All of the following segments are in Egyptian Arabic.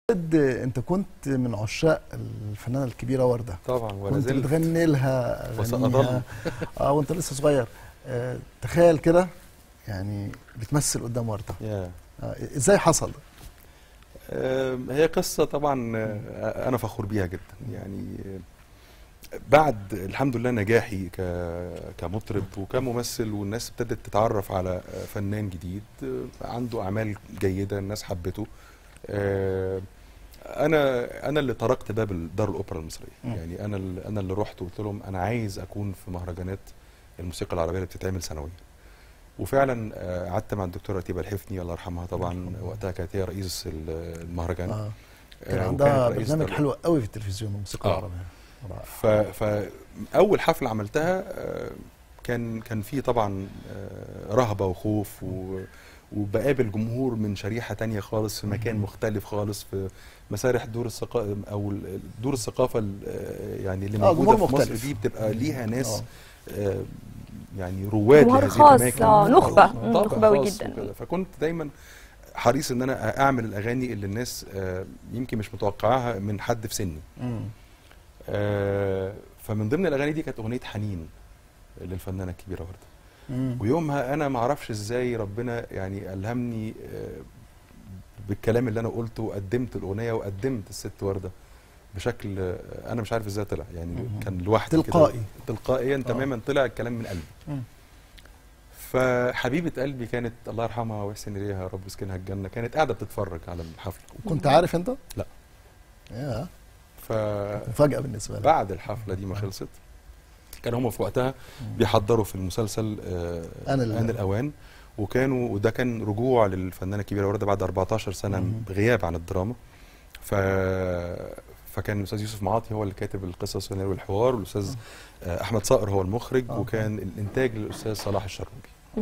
خالد انت كنت من عشاق الفنانه الكبيره ورده طبعا ولا كنت زلت بتغني لها وسأظل. اغانيها اه وانت لسه صغير آه تخيل كده يعني بتمثل قدام ورده يا آه ازاي حصل آم، هي قصة طبعا آه، أنا فخور بيها جدا يعني آه، بعد الحمد لله نجاحي ك- كمطرب وكممثل والناس ابتدت تتعرف على آه، فنان جديد آه، عنده أعمال جيدة الناس حبته آه، أنا أنا اللي طرقت باب دار الأوبرا المصرية مم. يعني أنا اللي أنا اللي رحت وقلت لهم أنا عايز أكون في مهرجانات الموسيقى العربية اللي بتتعمل سنويا وفعلا آه، قعدت مع الدكتوره رتيبه الحفني الله يرحمها طبعا يرحمها. وقتها كانت هي رئيس ال- المهرجان اه كان آه، عندها وكانت رئيسة برنامج ال- حلو قوي في التلفزيون الموسيقى آه. العربيه رائع. ف فاول حفله عملتها آه، كان كان في طبعا آه، رهبه وخوف و وبقابل جمهور من شريحه تانية خالص في مكان مم. مختلف خالص في مسارح دور الثقافه او ال- دور الثقافه ال- آه، يعني اللي آه، موجوده جمهور في مصر مختلف. دي بتبقى ليها ناس آه. آه، يعني رواد جمهور لهذه خاص، الأماكن. آه، نخبة. آه، مم، طابع نخبوي خاص جدا. وكده. فكنت دايما حريص ان انا اعمل الاغاني اللي الناس آه، يمكن مش متوقعاها من حد في سني مم. آه، فمن ضمن الاغاني دي كانت اغنيه حنين للفنانه الكبيره ورده مم. ويومها انا ما اعرفش ازاي ربنا يعني الهمني آه، بالكلام اللي انا قلته وقدمت الاغنيه وقدمت الست ورده بشكل آه، انا مش عارف ازاي طلع يعني مم. كان لوحدي كده. تلقائي. تلقائيا آه. تماما طلع الكلام من قلبي مم. فحبيبه قلبي كانت الله يرحمها ويحسن اليها يا رب يسكنها الجنه كانت قاعده بتتفرج على الحفله كنت عارف انت؟ لا. يا ف مفاجاه بالنسبه لك بعد الحفله دي ما خلصت كان هم في وقتها بيحضروا في المسلسل آه، آن الأوان. آن الأوان وكانوا وده كان رجوع للفنانة الكبيرة وردة بعد 14 سنة مم. غياب عن الدراما ف فكان الأستاذ يوسف معاطي هو اللي كاتب القصص والسيناريو والحوار والأستاذ آه، أحمد صقر هو المخرج آه. وكان الإنتاج للأستاذ صلاح الشرنوبي مم.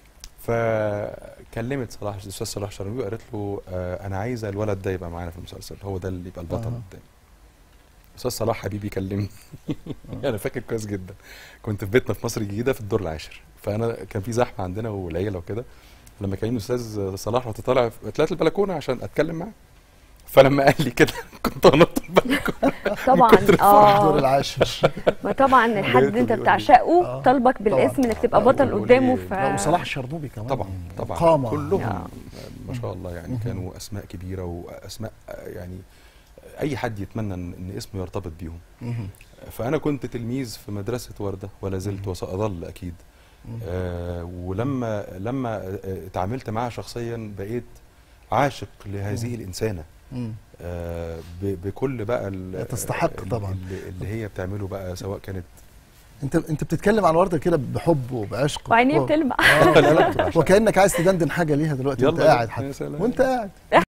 فكلمت صلاح الأستاذ صلاح الشرنوبي وقالت له آه، أنا عايزة الولد ده يبقى معانا في المسلسل هو ده اللي يبقى البطل آه. قدامي أستاذ صلاح حبيبي كلمني انا فاكر كويس جدا كنت في بيتنا في مصر الجديده في الدور العاشر فانا كان في زحمه عندنا والعيله وكده لما كلمني الاستاذ صلاح رحت طالع طلعت البلكونه عشان اتكلم معاه فلما قال لي كده كنت انط البلكونه طبعا الدور اه العاشر ما طبعا الحد لقيته انت بيقول لي- بتعشقه آه. طلبك بالاسم طبعاً. انك تبقى آه، بطل بيقول قدامه لي- ف لا وصلاح الشرنوبي كمان طبعا يعني طبعا قامة. كلهم آه. ما شاء الله يعني مهم. كانوا اسماء كبيره واسماء يعني اي حد يتمنى ان إن اسمه يرتبط بيهم مهم. فانا كنت تلميذ في مدرسه ورده ولا زلت وساظل اكيد مهم. آه ولما لما آه، اتعاملت معها شخصيا بقيت عاشق لهذه الانسانه مم. آه ب- بكل بقى ال- تستحق ال- طبعاً. اللي, اللي هي بتعمله بقى سواء كانت انت انت بتتكلم عن ورده كده بحب وبعشق وعينيه و- بتلمع اه لا لا وكانك عايز تدندن حاجه ليها دلوقتي وانت يلا قاعد يا حتى سلام. وانت قاعد